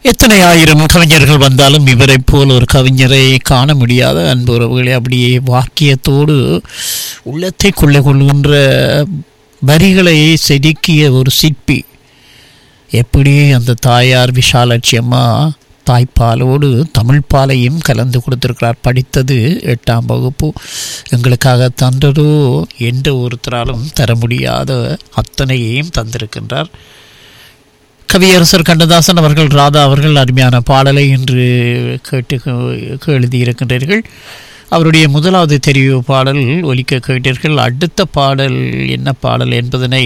எத்தனை ஆயிரம் கவிஞர்கள் வந்தாலும் இவரைப் போல் ஒரு கவிஞரை காண முடியாத அன்பு உறவுகளை அப்படியே வாக்கியத்தோடு உள்ளத்தை கொள்ளை கொள்கின்ற வரிகளை செதுக்கிய ஒரு சிற்பி எப்படி அந்த தாயார் விஷாலாட்சி அம்மா தாய்ப்பாலோடு தமிழ் பாலையும் கலந்து கொடுத்திருக்கிறார் படித்தது எட்டாம் வகுப்பு எங்களுக்காக தந்ததோ எந்த ஒருத்தராலும் தர முடியாத அத்தனையையும் தந்திருக்கின்றார் கவியரசர் கண்ணதாசன் அவர்கள் ராதா அவர்கள் அருமையான பாடலை இன்று கேட்டு கே- எழுதியிருக்கின்றீர்கள் அவருடைய முதலாவது தெரிவு பாடல் ஒலிக்க கேட்டீர்கள் அடுத்த பாடல் என்ன பாடல் என்பதனை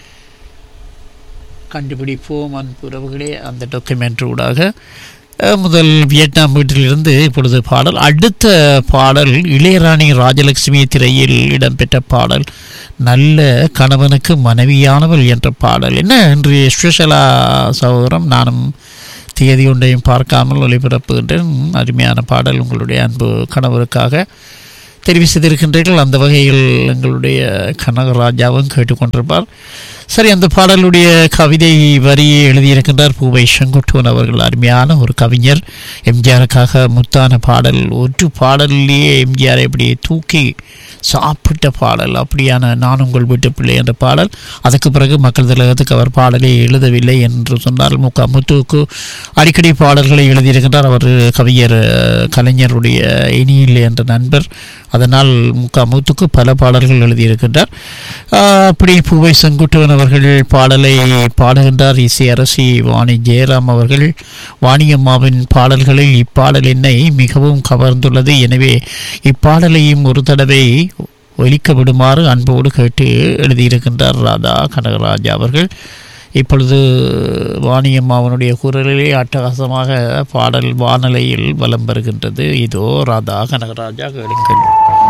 கண்டுபிடிப்போம் அன்புறவுகளே அந்த டாக்குமெண்ட் ஊடாக அஹ், முதல் வியட்நாம் வீட்டிலிருந்து இப்பொழுது பாடல் அடுத்த பாடல் இளையராணி ராஜலட்சுமி திரையில் இடம்பெற்ற பாடல் நல்ல கணவனுக்கு மனைவியானவள் என்ற பாடல் என்ன இன்று ஸ்பெஷலா சகோதரம் நானும் தேதி ஒன்றையும் பார்க்காமல் ஒளிபரப்புகின்றேன் அருமையான பாடல் உங்களுடைய அன்பு கணவருக்காக தெரிவு செய்திருக்கின்றீர்கள் அந்த வகையில் எங்களுடைய கனகராஜாவும் கேட்டுக்கொண்டிருப்பார் சரி அந்த பாடலுடைய கவிதை வரியை எழுதியிருக்கின்றார் பூவை செங்குட்டுவன் அவர்கள் அருமையான ஒரு கவிஞர் எம்ஜிஆருக்காக முத்தான பாடல் ஒரு பாடலிலேயே எம்ஜிஆரை இப்படியே தூக்கி சாப்பிட்ட பாடல் அப்படியான நான் உங்கள் வீட்டு பிள்ளை என்ற பாடல் அதுக்கு பிறகு மக்கள் திலகத்துக்கு அவர் பாடலை எழுதவில்லை என்று சொன்னால் முக முத்துவுக்கு அடிக்கடி பாடல்களை எழுதியிருக்கின்றார் அவர் கவிஞர் அஹ், கலைஞருடைய இனியில் என்ற நண்பர் அதனால் முக முத்துக்கு பல பாடல்கள் எழுதியிருக்கின்றார் ஆஹ், அப்படி பூவை செங்குட்டுவன் அவர்கள் பாடலை பாடுகின்றார் இசை அரசி வாணி ஜெயராம் அவர்கள் வாணியம்மாவின் பாடல்களில் இப்பாடல் என்னை மிகவும் கவர்ந்துள்ளது எனவே இப்பாடலையும் ஒரு தடவை ஒலிக்க விடுமாறு அன்போடு கேட்டு எழுதியிருக்கின்றார் ராதா கனகராஜா அவர்கள் இப்பொழுது வாணியம்மாவனுடைய குரலிலே அட்டகாசமாக பாடல் வானலையில் வலம் வருகின்றது இதோ ராதா கனகராஜா கேளுங்கள்